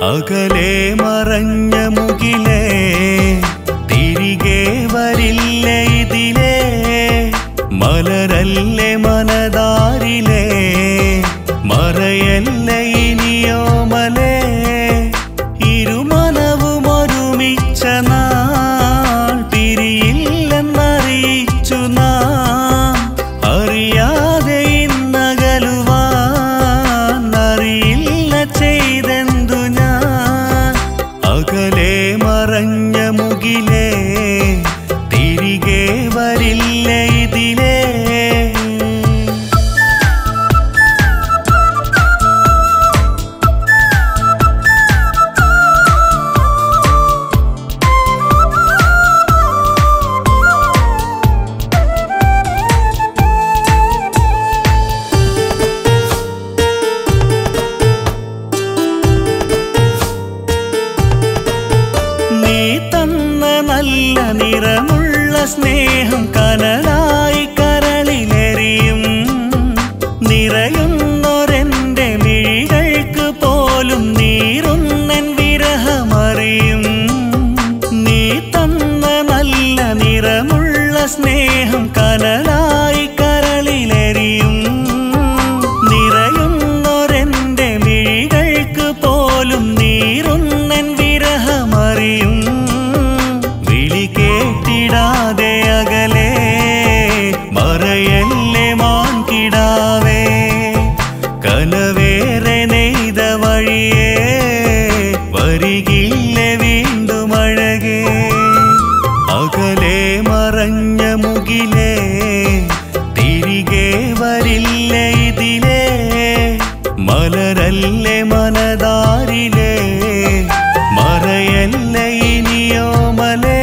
അകലെ മറഞ്ഞ മുകിലേ തിരികെ വരില്ല ഇതിലേ മലരല്ലേ മനതാരിലേ മറയല്ല ഇനിയോ മലേ ഇരുമനവും ഒരുമിച്ച നാൾ പിരിയില്ലെന്നറിയിച്ചു നാം അറിയാതെ ഇന്നകലുവാൻ അറിയില്ല ചെയ്തെന്തു ഞാൻ അകലെ മറഞ്ഞ മുകിലേ തിരികെ വരില്ല ഇതിലേ നീ തന്ന നല്ല നിറമുള്ള സ്നേഹം കനലായി കരളിലെറിയും നിറയുന്നൊരെന്റെ മിഴികൾക്ക് പോലും നീറുന്നൻ വിരഹമറിയും നീ തന്ന നല്ല നിറമുള്ള സ്നേഹം കനലായി കരളിലെറിയും നിറയുന്നൊരെന്റെ മിഴികൾക്ക് പോലും നീറുന്നൻ വിരഹമറിയും വിളി കേട്ടിടാതെ അകലെ മറയല്ലേ മാൻകിടാവേ കനവേറെ നെയ്ത വഴിയേ വരികില്ല വീണ്ടും അഴകേ അകലെ മറഞ്ഞ മുകിലേ തിരികെ വരില്ല ഇതിലേ മലരല്ലേ മനതാരിലേ മറയല്ല ഇനിയോ മലേ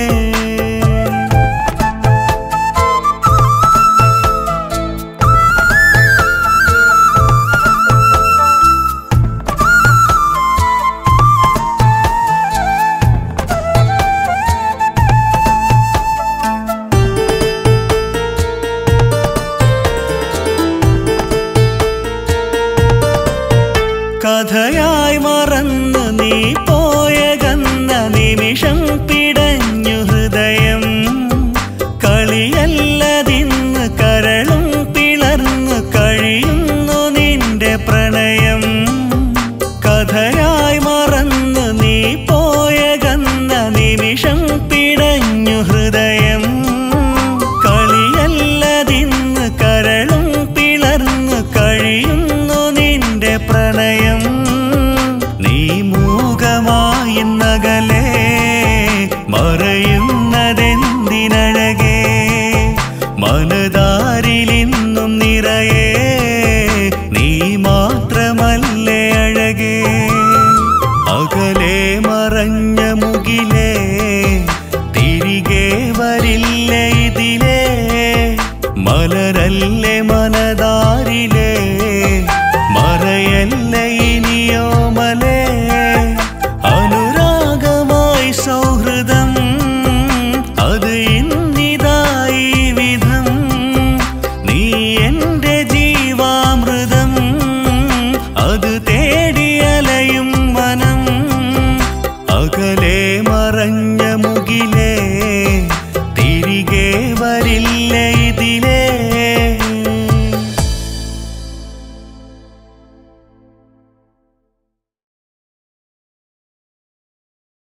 കഥയായി മറന്ന് നീ പോയ ഗന്ന നിമിഷം പിടഞ്ഞു ഹൃദയം കളിയല്ലതിന്ന് കരളും പിളർന്നു കഴിയുന്നു നിന്റെ പ്രണയം കഥയായി മറന്ന് നീ പോയ ഗന്ന നിമിഷം പിടഞ്ഞു ഹൃദയം കളിയല്ലതിന്ന് കരളും പിളർന്നു കഴിയുന്നു നിന്റെ പ്രണയം നീ മൂകമായി നകലേ മറയുന്നതെന്തിനഴകേ മനതാരിലിന്നും നിറയേ നീ മാത്രമല്ലേ അഴകേ അകലെ